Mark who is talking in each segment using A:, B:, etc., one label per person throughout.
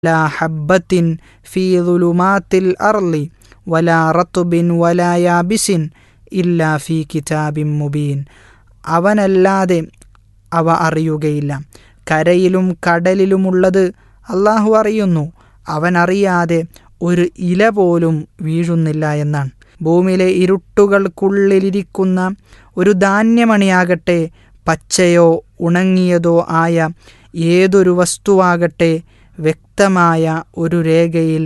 A: ലാ ഹബ്ബത്തിൻ ഫീ ദുലുമാത്തിൽ അർളി വലാ റത്തുബിൻ വലാ യാബിസിൻ ഇല്ലാ ഫീ കിതാബിൻ മുബീൻ അവനല്ലാതെ അവ അറിയുകയില്ല കരയിലും കടലിലുമുള്ളത് അള്ളാഹു അറിയുന്നു അവൻ അറിയാതെ ഒരു ഇല പോലും വീഴുന്നില്ല എന്നാണ് ഭൂമിയിലെ ഇരുട്ടുകൾക്കുള്ളിലിരിക്കുന്ന ഒരു ധാന്യമണിയാകട്ടെ പച്ചയോ ഉണങ്ങിയതോ ആയ ഏതൊരു വസ്തുവാകട്ടെ വ്യക്തമായ ഒരു രേഖയിൽ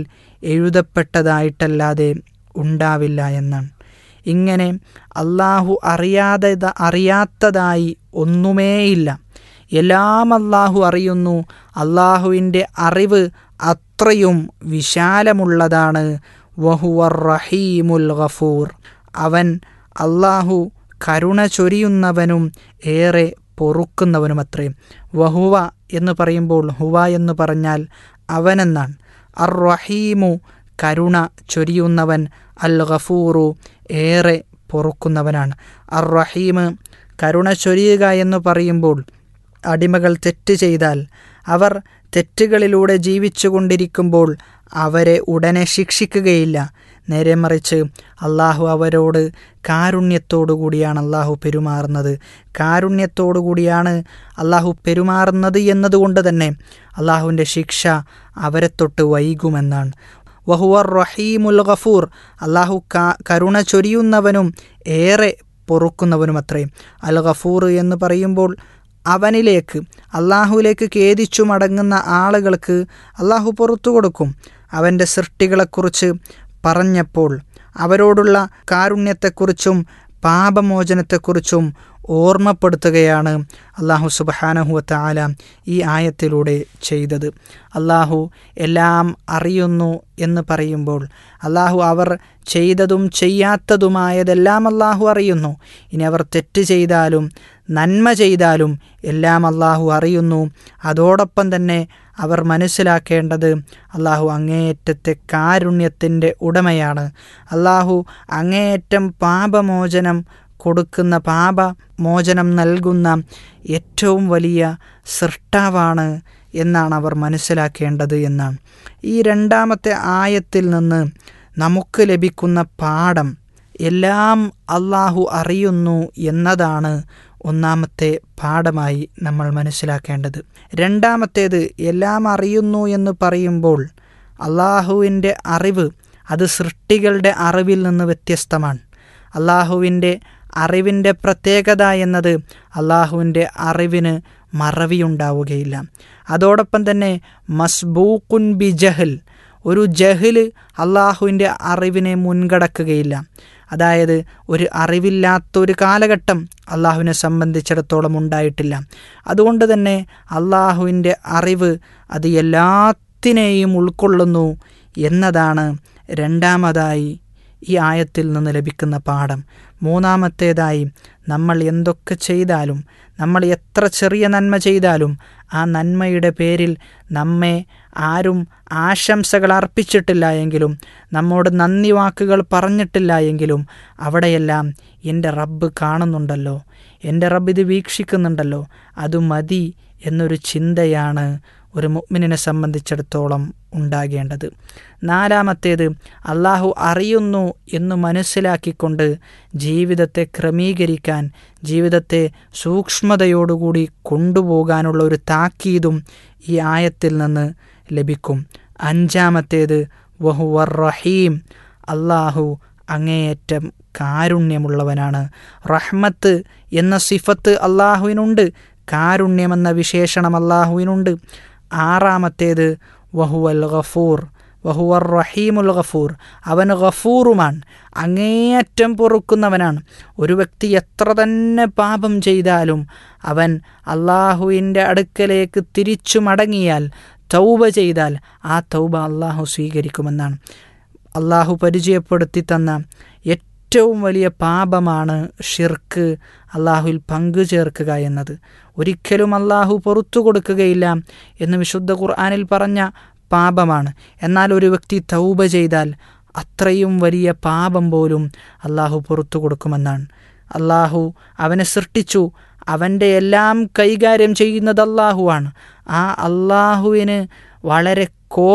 A: എഴുതപ്പെട്ടതായിട്ടല്ലാതെ ഉണ്ടാവില്ല എന്നാണ് ഇങ്ങനെ അള്ളാഹു അറിയാതെ അറിയാത്തതായി ഒന്നുമേയില്ല എല്ലാം അള്ളാഹു അറിയുന്നു അള്ളാഹുവിൻ്റെ അറിവ് അത്രയും വിശാലമുള്ളതാണ് വഹുവർ റഹീമുൽ ഗഫൂർ അവൻ അള്ളാഹു കരുണ ചൊരിയുന്നവനും ഏറെ പൊറുക്കുന്നവനുമത്രേ വഹുവ എന്ന് പറയുമ്പോൾ ഹുവ എന്ന് പറഞ്ഞാൽ അവനെന്നാണ് അർ റഹീമു കരുണ ചൊരിയുന്നവൻ അൽ ഗഫൂറു ഏറെ പൊറുക്കുന്നവനാണ് അർ റഹീം കരുണ ചൊരിയുക എന്ന് പറയുമ്പോൾ അടിമകൾ തെറ്റ് ചെയ്താൽ അവർ തെറ്റുകളിലൂടെ ജീവിച്ചു കൊണ്ടിരിക്കുമ്പോൾ അവരെ ഉടനെ ശിക്ഷിക്കുകയില്ല നേരെ മറിച്ച് അള്ളാഹു അവരോട് കാരുണ്യത്തോടു കൂടിയാണ് അള്ളാഹു പെരുമാറുന്നത് കാരുണ്യത്തോടു കൂടിയാണ് അള്ളാഹു പെരുമാറുന്നത് എന്നതുകൊണ്ട് തന്നെ അള്ളാഹുവിൻ്റെ ശിക്ഷ അവരെ തൊട്ട് വൈകുമെന്നാണ് വഹുവർ റഹീമുൽ ഗഫൂർ അള്ളാഹു കരുണ ചൊരിയുന്നവനും ഏറെ പൊറുക്കുന്നവനും അത്രയും അൽ ഗഫൂർ എന്ന് പറയുമ്പോൾ അവനിലേക്ക് അള്ളാഹുവിലേക്ക് ഖേദിച്ചു മടങ്ങുന്ന ആളുകൾക്ക് അള്ളാഹു പുറത്തു കൊടുക്കും അവൻ്റെ സൃഷ്ടികളെക്കുറിച്ച് പറഞ്ഞപ്പോൾ അവരോടുള്ള കാരുണ്യത്തെക്കുറിച്ചും പാപമോചനത്തെക്കുറിച്ചും ഓർമ്മപ്പെടുത്തുകയാണ് അള്ളാഹു സുബഹാനഹുവത്ത ആല ഈ ആയത്തിലൂടെ ചെയ്തത് അള്ളാഹു എല്ലാം അറിയുന്നു എന്ന് പറയുമ്പോൾ അള്ളാഹു അവർ ചെയ്തതും ചെയ്യാത്തതുമായതെല്ലാം അള്ളാഹു അറിയുന്നു ഇനി അവർ തെറ്റ് ചെയ്താലും നന്മ ചെയ്താലും എല്ലാം അള്ളാഹു അറിയുന്നു അതോടൊപ്പം തന്നെ അവർ മനസ്സിലാക്കേണ്ടത് അള്ളാഹു അങ്ങേയറ്റത്തെ കാരുണ്യത്തിൻ്റെ ഉടമയാണ് അള്ളാഹു അങ്ങേയറ്റം പാപമോചനം കൊടുക്കുന്ന പാപമോചനം നൽകുന്ന ഏറ്റവും വലിയ സൃഷ്ടാവാണ് എന്നാണ് അവർ മനസ്സിലാക്കേണ്ടത് എന്നാണ് ഈ രണ്ടാമത്തെ ആയത്തിൽ നിന്ന് നമുക്ക് ലഭിക്കുന്ന പാഠം എല്ലാം അള്ളാഹു അറിയുന്നു എന്നതാണ് ഒന്നാമത്തെ പാഠമായി നമ്മൾ മനസ്സിലാക്കേണ്ടത് രണ്ടാമത്തേത് എല്ലാം അറിയുന്നു എന്ന് പറയുമ്പോൾ അള്ളാഹുവിൻ്റെ അറിവ് അത് സൃഷ്ടികളുടെ അറിവിൽ നിന്ന് വ്യത്യസ്തമാണ് അള്ളാഹുവിൻ്റെ അറിവിൻ്റെ പ്രത്യേകത എന്നത് അള്ളാഹുവിൻ്റെ അറിവിന് മറവിയുണ്ടാവുകയില്ല അതോടൊപ്പം തന്നെ മസ്ബൂക്കുൻ ബി ജഹൽ ഒരു ജഹൽ അള്ളാഹുവിൻ്റെ അറിവിനെ മുൻകടക്കുകയില്ല അതായത് ഒരു അറിവില്ലാത്തൊരു കാലഘട്ടം അള്ളാഹുവിനെ സംബന്ധിച്ചിടത്തോളം ഉണ്ടായിട്ടില്ല അതുകൊണ്ട് തന്നെ അള്ളാഹുവിൻ്റെ അറിവ് അത് എല്ലാത്തിനെയും ഉൾക്കൊള്ളുന്നു എന്നതാണ് രണ്ടാമതായി ഈ ആയത്തിൽ നിന്ന് ലഭിക്കുന്ന പാഠം മൂന്നാമത്തേതായി നമ്മൾ എന്തൊക്കെ ചെയ്താലും നമ്മൾ എത്ര ചെറിയ നന്മ ചെയ്താലും ആ നന്മയുടെ പേരിൽ നമ്മെ ആരും ആശംസകൾ അർപ്പിച്ചിട്ടില്ല എങ്കിലും നമ്മോട് നന്ദി വാക്കുകൾ പറഞ്ഞിട്ടില്ല എങ്കിലും അവിടെയെല്ലാം എൻ്റെ റബ്ബ് കാണുന്നുണ്ടല്ലോ എൻ്റെ റബ്ബ് ഇത് വീക്ഷിക്കുന്നുണ്ടല്ലോ അത് മതി എന്നൊരു ചിന്തയാണ് ഒരു മുഅ്മിനിനെ സംബന്ധിച്ചിടത്തോളം ഉണ്ടാകേണ്ടത് നാലാമത്തേത് അള്ളാഹു അറിയുന്നു എന്ന് മനസ്സിലാക്കിക്കൊണ്ട് ജീവിതത്തെ ക്രമീകരിക്കാൻ ജീവിതത്തെ സൂക്ഷ്മതയോടുകൂടി കൊണ്ടുപോകാനുള്ള ഒരു താക്കീതും ഈ ആയത്തിൽ നിന്ന് ലഭിക്കും അഞ്ചാമത്തേത് വഹുവർ റഹീം അള്ളാഹു അങ്ങേയറ്റം കാരുണ്യമുള്ളവനാണ് റഹ്മത്ത് എന്ന സിഫത്ത് അള്ളാഹുവിനുണ്ട് കാരുണ്യമെന്ന വിശേഷണം അള്ളാഹുവിനുണ്ട് ആറാമത്തേത് വഹുവൽ ഗഫൂർ വഹുവർ റഹീമുൽ ഗഫൂർ അവൻ ഗഫൂറുമാണ് അങ്ങേയറ്റം പൊറുക്കുന്നവനാണ് ഒരു വ്യക്തി എത്ര തന്നെ പാപം ചെയ്താലും അവൻ അള്ളാഹുവിൻ്റെ അടുക്കലേക്ക് തിരിച്ചു മടങ്ങിയാൽ തൗബ ചെയ്താൽ ആ തൗബ അള്ളാഹു സ്വീകരിക്കുമെന്നാണ് അള്ളാഹു പരിചയപ്പെടുത്തി തന്ന ഏറ്റവും വലിയ പാപമാണ് ഷിർക്ക് അള്ളാഹുവിൽ പങ്കു ചേർക്കുക എന്നത് ഒരിക്കലും അള്ളാഹു പുറത്തു കൊടുക്കുകയില്ല എന്ന് വിശുദ്ധ ഖുർആാനിൽ പറഞ്ഞ പാപമാണ് എന്നാൽ ഒരു വ്യക്തി തൗബ ചെയ്താൽ അത്രയും വലിയ പാപം പോലും അള്ളാഹു പുറത്തു കൊടുക്കുമെന്നാണ് അള്ളാഹു അവനെ സൃഷ്ടിച്ചു അവൻ്റെ എല്ലാം കൈകാര്യം ചെയ്യുന്നത് അള്ളാഹുവാണ് ആ അള്ളാഹുവിന് വളരെ